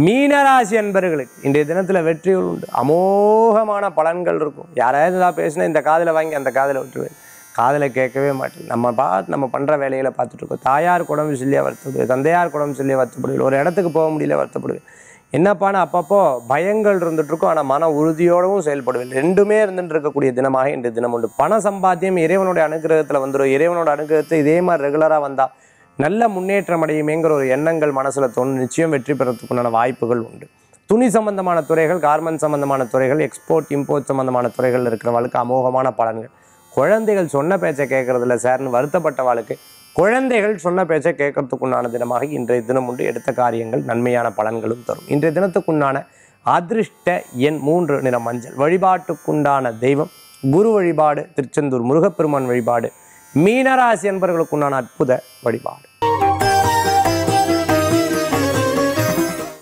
மீனராசி அன்பர்களுக்கு இன்றைய தினத்தில் வெற்றிகள் உண்டு அமோகமான பலன்கள் இருக்கும் யாராவது ஏதாவது பேசினா இந்த காதில் வாங்கி அந்த காதில் விட்டுருவேன் காதில் கேட்கவே மாட்டேன் நம்ம பார்த்து நம்ம பண்ணுற வேலைகளை பார்த்துட்டு இருக்கோம் தாயார் உடம்பு சொல்லியா வருத்தப்படுவேன் தந்தையார் உடம்பு சொல்லியா வருத்தப்படுவேன் ஒரு இடத்துக்கு போக முடியல வருத்தப்படுவேன் என்னப்பான்னு அப்பப்போ பயங்கள் இருந்துட்டு இருக்கும் ஆனால் மன உறுதியோடவும் செயல்படுவேன் ரெண்டுமே இருந்துட்டு இருக்கக்கூடிய தினமாக இன்று தினம் உண்டு பண சம்பாத்தியம் இறைவனுடைய அனுகிரகத்தில் வந்துடும் இறைவனோட அனுகிரகத்தை இதே மாதிரி ரெகுலராக வந்தால் நல்ல முன்னேற்றம் அடையுமேங்கிற ஒரு எண்ணங்கள் மனசில் தோணும் நிச்சயம் வெற்றி பெறத்துக்குண்டான வாய்ப்புகள் உண்டு துணி சம்பந்தமான துறைகள் கார்மெண்ட் சம்பந்தமான துறைகள் எக்ஸ்போர்ட் இம்போர்ட் சம்பந்தமான துறைகள் இருக்கிறவளுக்கு அமோகமான பலன்கள் குழந்தைகள் சொன்ன பேச்சை கேட்கறதில்ல சார்னு வருத்தப்பட்ட வாழ்க்கை குழந்தைகள் சொன்ன பேச்சை கேட்கறதுக்குண்டான தினமாக இன்றைய தினம் உண்டு எடுத்த காரியங்கள் நன்மையான பலன்களும் தரும் இன்றைய தினத்துக்குண்டான அதிர்ஷ்ட எண் மூன்று நிற மஞ்சள் வழிபாட்டுக்குண்டான தெய்வம் குரு வழிபாடு திருச்செந்தூர் முருகப்பெருமான் வழிபாடு மீனராசி என்பவர்களுக்குண்டான அற்புத வழிபாடு